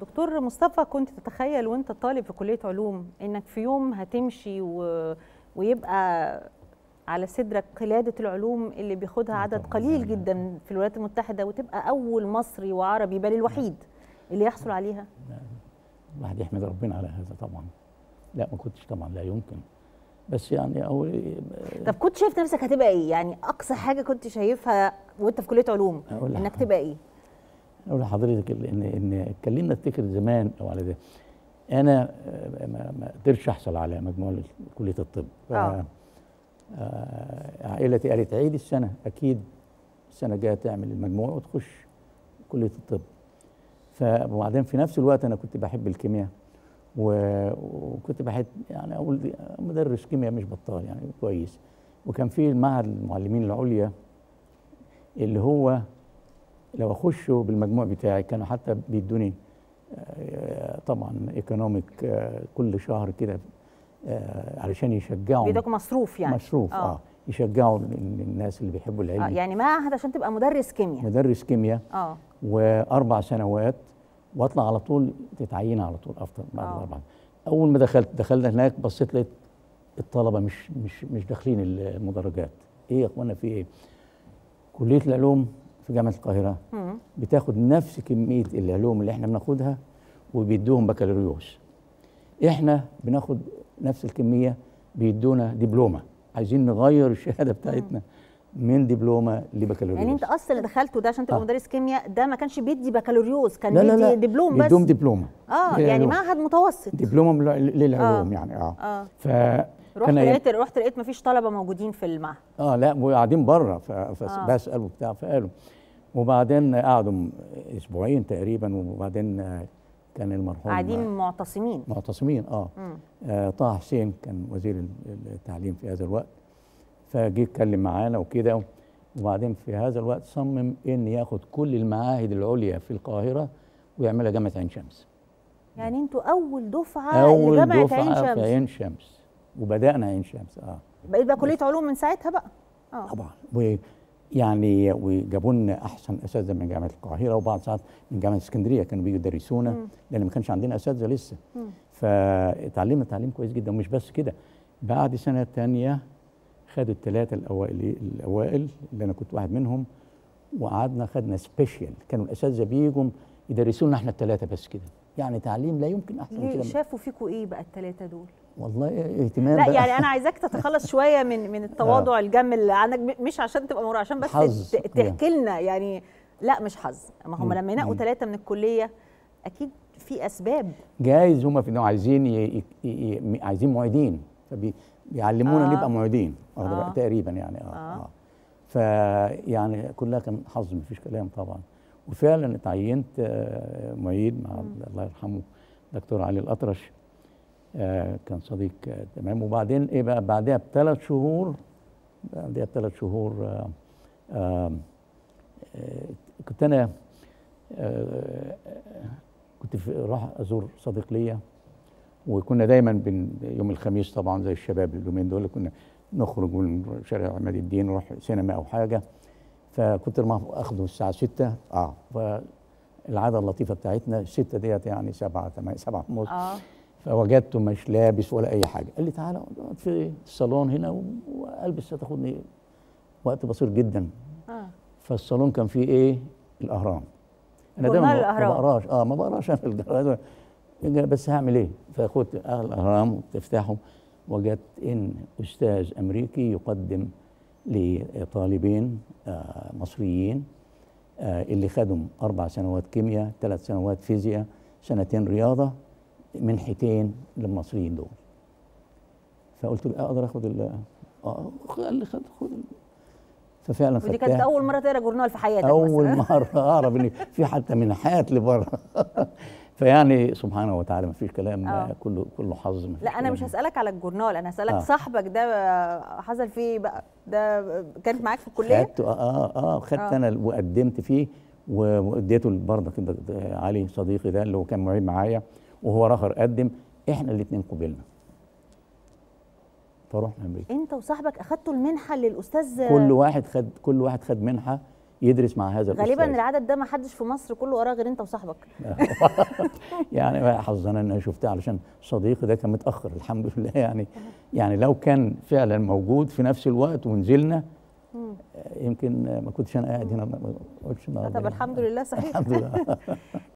دكتور مصطفى كنت تتخيل وانت طالب في كليه علوم انك في يوم هتمشي و... ويبقى على صدرك قلاده العلوم اللي بياخدها عدد قليل جدا في الولايات المتحده وتبقى اول مصري وعربي بل الوحيد اللي يحصل عليها الواحد يحمد ربنا على هذا طبعا لا ما كنتش طبعا لا يمكن بس يعني اول طب كنت شايف نفسك هتبقى ايه يعني اقصى حاجه كنت شايفها وانت في كليه علوم أقول انك لك. تبقى ايه اقول لحضرتك ال- ان ان اتكلمنا افتكر زمان او على ده انا آه، ما ما قدرتش احصل على مجموع كليه الطب ف- آه. آه، عائلتي قالت عيد السنه اكيد السنه الجايه تعمل المجموع وتخش كليه الطب ف- وبعدين في نفس الوقت انا كنت بحب الكيمياء و- وكنت بحب يعني اقول دي- مدرس كيمياء مش بطال يعني كويس وكان في المعهد المعلمين العليا اللي هو لو اخشه بالمجموع بتاعي كانوا حتى بيدوني آه، طبعا ايكونوميك كل شهر كده آه، علشان يشجعوا بيدوك مصروف يعني مصروف اه, آه. آه يشجعوا ال- الناس اللي بيحبوا العلم آه يعني معهد عشان تبقى مدرس كيمياء مدرس كيمياء اه واربع سنوات واطلع على طول تتعين على طول افضل بعد آه. الاربع اول ما دخلت دخلنا هناك بصيت لقيت الطلبه مش مش مش داخلين المدرجات ايه يا اخوانا في ايه كليه العلوم في جامعه القاهره مم. بتاخد نفس كميه العلوم اللي احنا بناخدها وبيدوهم بكالوريوس احنا بناخد نفس الكميه بيدونا دبلومه عايزين نغير الشهاده بتاعتنا من دبلومه لبكالوريوس يعني انت اصلا اللي دخلته ده عشان تبقى آه. مدرس كيمياء ده ما كانش بيدي بكالوريوس كان لا لا لا بيدي دبلوم بس بيدوم دبلومه اه يعني للعلوم. معهد متوسط دبلومه لل- للعلوم آه. يعني اه اه ف رحت كان لقيت رحت لقيت ما فيش طلبه موجودين في المعهد اه لا وقاعدين بره آه. فبسال وبتاع فقالوا وبعدين قعدوا م- اسبوعين تقريبا وبعدين آه، كان المرحوم قاعدين معتصمين معتصمين اه, مم. آه طه حسين كان وزير ال- التعليم في هذا الوقت فجه اتكلم معانا وكده وبعدين في هذا الوقت صمم ان ياخد كل المعاهد العليا في القاهره ويعملها جامعه عين شمس يعني انتوا اول دفعه اول لجامعه دفعه عين في شمس عين شمس وبدانا عين شمس اه بقيت بقى كليه علوم من ساعتها بقى اه طبعا ويعني وجابوا لنا احسن اساتذه من جامعه القاهره وبعض ساعات من جامعه اسكندريه كانوا بيجوا يدرسونا مم. لان ما كانش عندنا اساتذه لسه مم. فتعلمنا تعليم كويس جدا ومش بس كده بعد سنه تانية خدوا الثلاثه الاوائل الاوائل اللي انا كنت واحد منهم وقعدنا خدنا سبيشال كانوا الاساتذه بيجوا يدرسوا لنا احنا الثلاثه بس كده يعني تعليم لا يمكن احسن من ليه كده شافوا فيكوا ايه بقى الثلاثه دول والله اهتمام لا بقى. يعني انا عايزاك تتخلص شويه من من التواضع الجم اللي عندك م- مش عشان تبقى مرة عشان بس حظ. ت- تحكي لنا يعني لا مش حظ ما هم مم. لما ينقوا مم. ثلاثه من الكليه اكيد في اسباب جايز هم في انه عايزين ي... ي... ي... عايزين معيدين فبيعلمونا آه. آه. نبقى معيدين واخد آه. بالك؟ تقريبا يعني اه, آه. آه. آه. فيعني كلها كان حظ مفيش كلام طبعا وفعلا اتعينت آه، معيد مع الله يرحمه دكتور علي الاطرش آه، كان صديق آه، تمام وبعدين ايه بقى بعدها بثلاث شهور بعدها بثلاث شهور آه، آه، آه، كنت انا آه، كنت في راح ازور صديق ليا وكنا دايما بن يوم الخميس طبعا زي الشباب اليومين دول كنا نخرج من شارع عماد الدين نروح سينما او حاجه فكنت ما اخده الساعه 6 اه فالعاده اللطيفه بتاعتنا 6 ديت يعني 7 8 7 ونص اه فوجدته مش لابس ولا اي حاجه قال لي تعالى اقعد في الصالون هنا و- والبس هتاخدني وقت بسيط جدا اه فالصالون كان فيه ايه الاهرام انا جورنال دايما ما- الأهرام. ما بقراش اه ما بقراش انا الجرايد بس هعمل ايه فاخدت الاهرام وتفتحه وجدت ان استاذ امريكي يقدم لطالبين آه مصريين آه اللي خدهم اربع سنوات كيمياء ثلاث سنوات فيزياء سنتين رياضه منحتين للمصريين دول فقلت له اقدر اخد ال اه قال لي خد خد ال- ففعلا ودي كانت خدتها. اول مره تقرا جورنال في حياتك اول مثلا مره اعرف ان في حتى منحات لبره فيعني سبحانه وتعالى ما فيش كلام آه. كله كله حظ مفيش لا انا كلام. مش هسالك على الجورنال انا هسالك آه. صاحبك ده آه، حصل فيه إيه بقى ده كانت معاك في الكليه خدته اه اه خدت آه. انا وقدمت فيه و- واديته برضه كده علي صديقي ده اللي هو كان معيد معايا وهو راخر قدم احنا الاثنين قبلنا فرحنا امريكا انت وصاحبك اخدتوا المنحه للاستاذ كل واحد خد كل واحد خد منحه يدرس مع هذا غالبا الأستاذ. العدد ده ما حدش في مصر كله وراه غير انت وصاحبك يعني حظنا ان انا شفتها علشان صديقي ده كان متاخر الحمد لله يعني يعني لو كان فعلا موجود في نفس الوقت ونزلنا مم. آه، يمكن آه، ما كنتش انا قاعد هنا ما قلتش النهارده طب يعني. الحمد لله صحيح الحمد لله